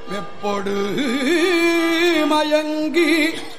வெப்பொடு மயங்கி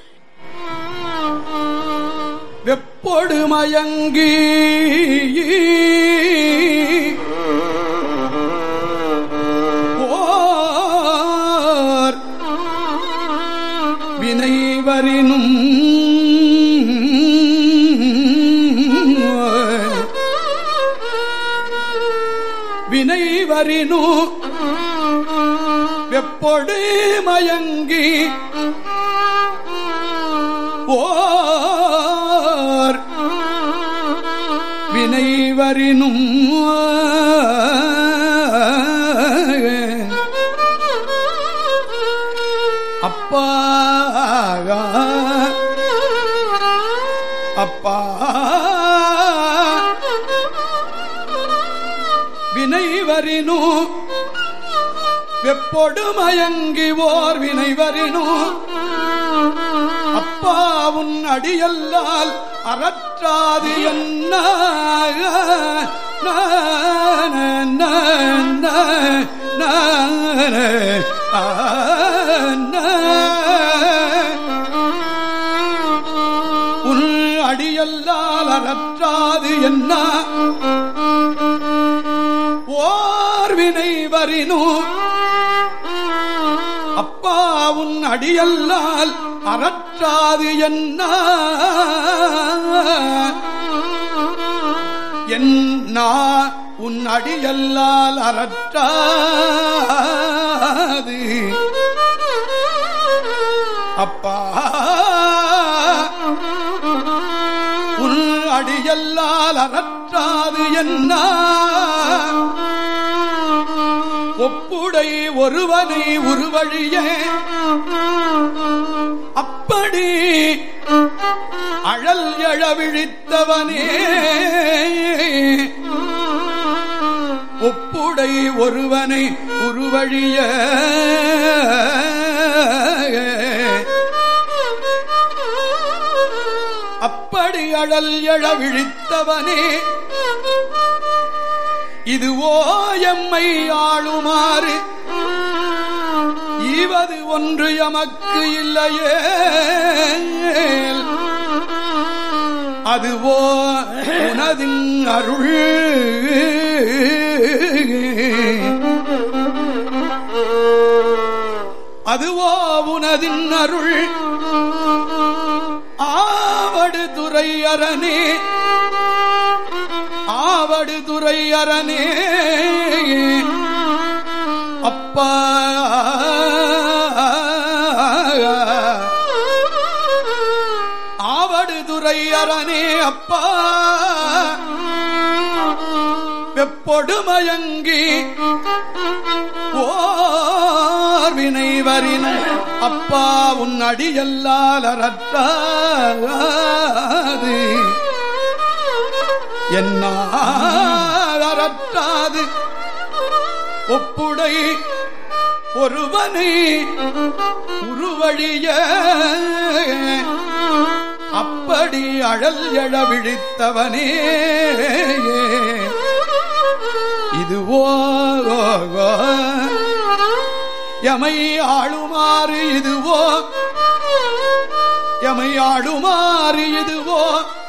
வெப்பொடு மயங்கி ஓர் வினைவரினும் வினைவரினு வெப்பொடு மயங்கி ஓர் வினைவரினும் அப்பா அப்பா வினைவரினு வெப்பொடு மயங்கி ஓர் வினைவரினு அப்பாவுன் அடியல்லால் அறற்றாது என்ன உன் அடியல்லால் அறற்றாது என்ன ஓர் வினை வரினு அப்பாவுன் அடியல்லால் அறற்றாது என்ன என்னா உன் அடியல்லால் அறற்றாது அப்பா உன் அடியல்லால் அறற்றாது என்ன ஒப்புடை ஒருவனை உருவழிய அப்படி அழல் எழவிழித்தவனே ஒப்புடை ஒருவனை உருவழிய அப்படி அழல் எழவிழித்தவனே இதுவோ எம்மை ஆளுமாறு ஈவது ஒன்று எமக்கு இல்லையே அதுவோ உனதின் அருள் அதுவோ உனதின் அருள் ஆவடு துறை அரணே ஆவடு துறை அரணே அப்பா ஆவடு துறை அரணே அப்பா வெப்பொடு மயங்கி ஓர் வினை வரின அப்பா உன் அடியல்லால் அறற்றாது என்னாரற்றாது ஒப்புடை ஒருவனை உருவழிய அப்படி அழல் எழ விழித்தவனே இதுவோ எமை ஆளுமாறு இதுவோ எமை ஆளுமாறு இதுவோ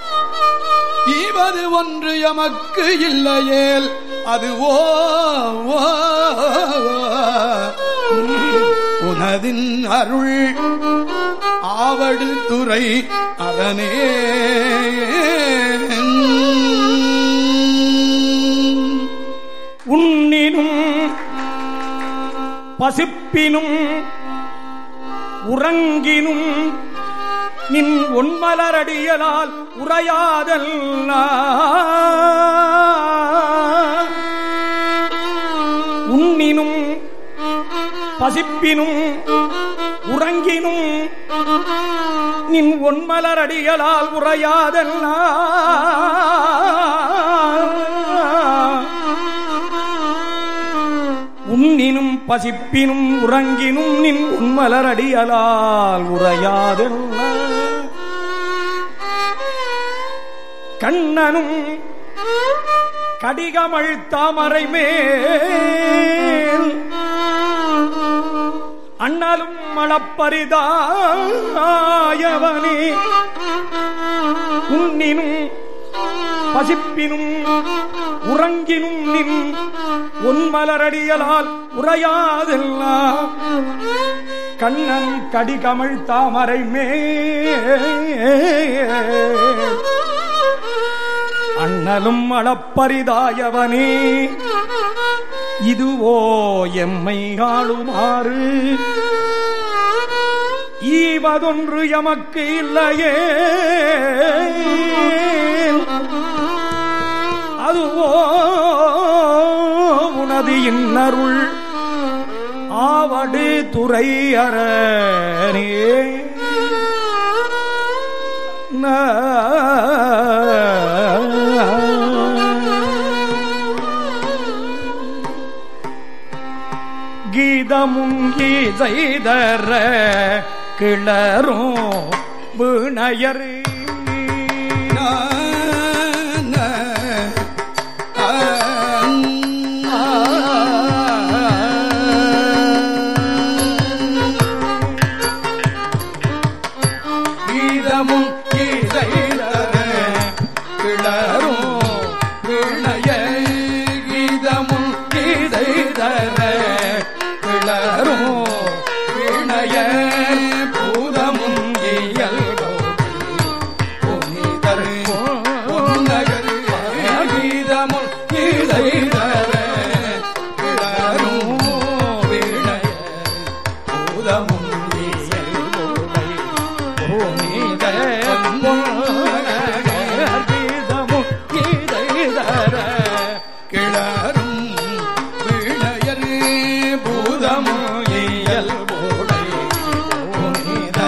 ஈவது ஒன்று எமக்கு இல்லையேல் அதுவோ உனதின் அருள் ஆவடு துறை அரணே உண்ணினும் பசிப்பினும் உறங்கினும் நின் ஒன்மலரடியலால் உரையாதல் உண்ணினும் பசிப்பினும் உறங்கினும் நின் ஒன்மலரடியலால் உரையாதல் உண்ணினும் பசிப்பினும் உறங்கினும் நின் உன்மலரடியலால் உரையாதல் கண்ணனும் கடிகமழ் தாமரை மேல் அண்ணலும் மழப்பரிதாயவனே உன்னினும் பசிப்பினும் உறங்கினும் நின் உன்மலரடியலால் உரையாதெல்லாம் கண்ணன் கடிகமழ் தாமரை மே அண்ணலும் அளப்பரிதாயவனே இதுவோ எம்மை ஆளுமாறு ஈவதொன்று எமக்கு இல்லையே அதுவோ உனது இன்னருள் ஆவடு துறை அரணே கீதமும் கீதைதர கிளரும் வினயரு கீதமும் கீதைதர கிளரும் வினய கீதமும் கீதைதர கிளரும் வினய பூதமும் இயல்போ புனிதர் பொன்னகர் கீதமும் கீதைதர கிளரும் வினய பூதமும் இயல்போலை கிளரும் விளையர் பூதமோ இயல்போடை புனித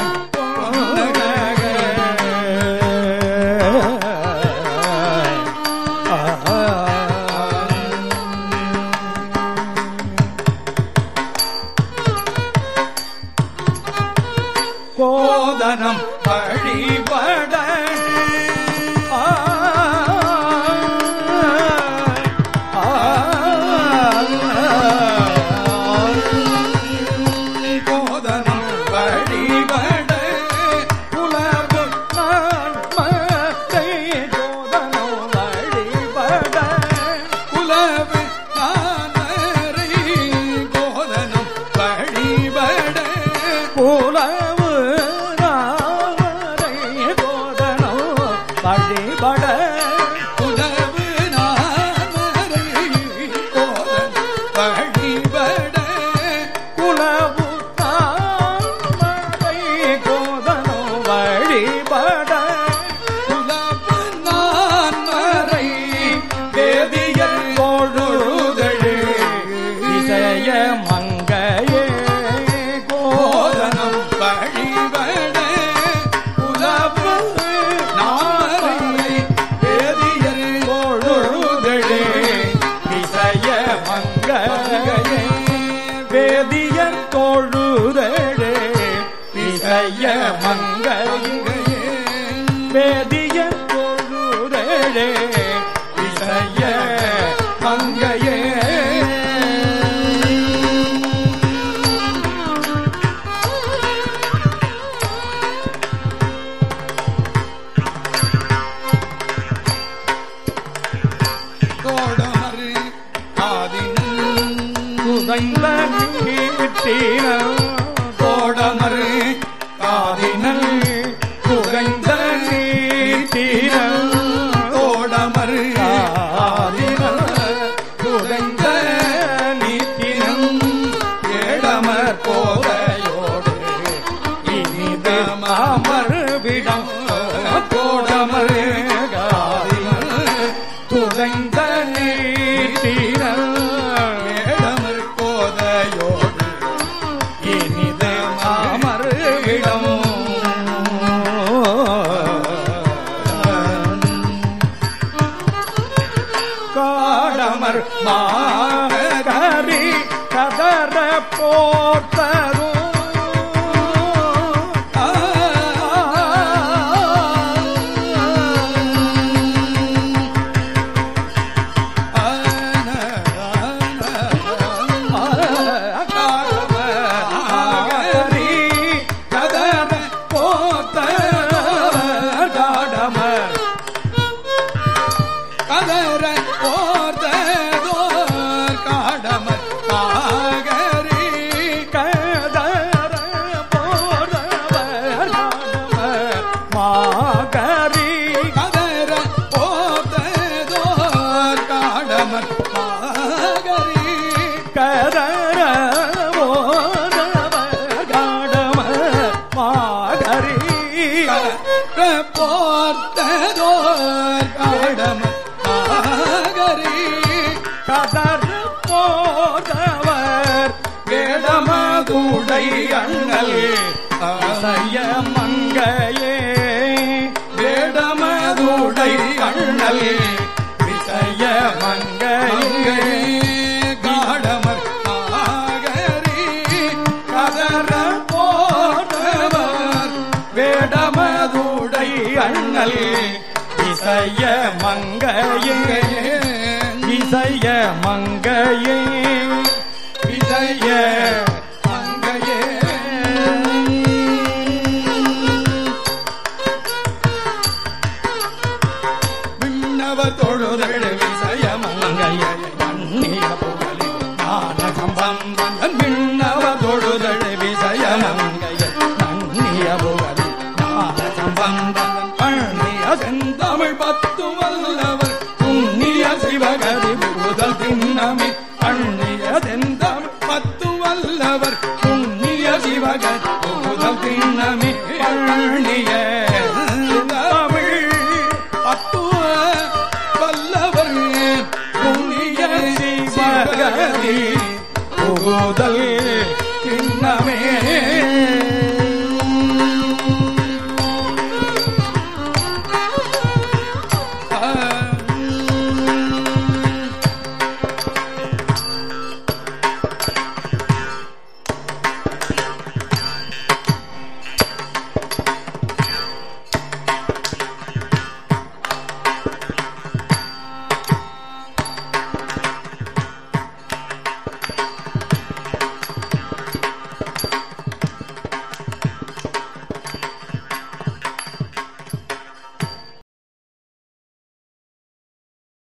கோதனம் வழிபட ஆ, ஆ, கோதனம் வழிபட உலகு நான் மத்தை கோதனம் வழிபட குலவு நானரை கோதனம் வழிபட புலவு நாமரை கோதனம் வழிபட குலவு நானரை கோதனம் வழிபட குலவு தாமரை கோதனம் வழிபட குலவு நான்மறை வேதியர் பொழுதழு இசைய மங்கையே கோதனம் கோதனம் வழிபட குலவு நான்மறை வேதியர் பொழுதழு இசைய மங்கையே வேதியர் தொழுதழு இசைய மங்கையே வேதியர் தொழுதழு இசைய மங்கையே தோடமறு காதினும் உதைந்த நீட்டின தோடமறு காதினல் புகைந்த நீட்டின தோடமறு ஆதினல் புகைந்த நீட்டினம் ஏடமர் போதையோடு இனிது மாமறுவிடம் கோடமரு துதைந்த நீட்டினம் ஏடமர் போதையோடு இனிது மாமறுவிடம் காடமர் மாகரி கதற போத்தரும் ஆன கதர காடம மாகரி போர்த்ததோர் காடம ஆகரி கதர் போதவர் வேடமதுடை அண்ணல் அசைய மங்கையே வேடமதுடை அண்ணல் விசைய மங்கையே காடமர் ஆகரி கதற போதவர் வேடமதுடை அண்ணல் இசைய மங்கையே இசைய மங்கையே இசைய மங்கையே விண்ணவ தொழுதழு விசய மங்கைய அந்நிய புகழி நாடகம் சம்பந்தன் விண்ணவ தொழுதழு விசய மங்கைய அந்நிய புகழி நாடகம் சம்பந்தன் பழனிய செந்தமிழ் பத்து வல்லவர் புண்ணிய சிவகதி புகுதல் திண்ணமே பழனிய செந்தமிழ் பத்து வல்லவர் புண்ணிய சிவகதி புகுதல் திண்ணமே பழனிய தமிழ் பத்து வல்லவர் புண்ணிய சிவகதி புகுதல் திண்ணமே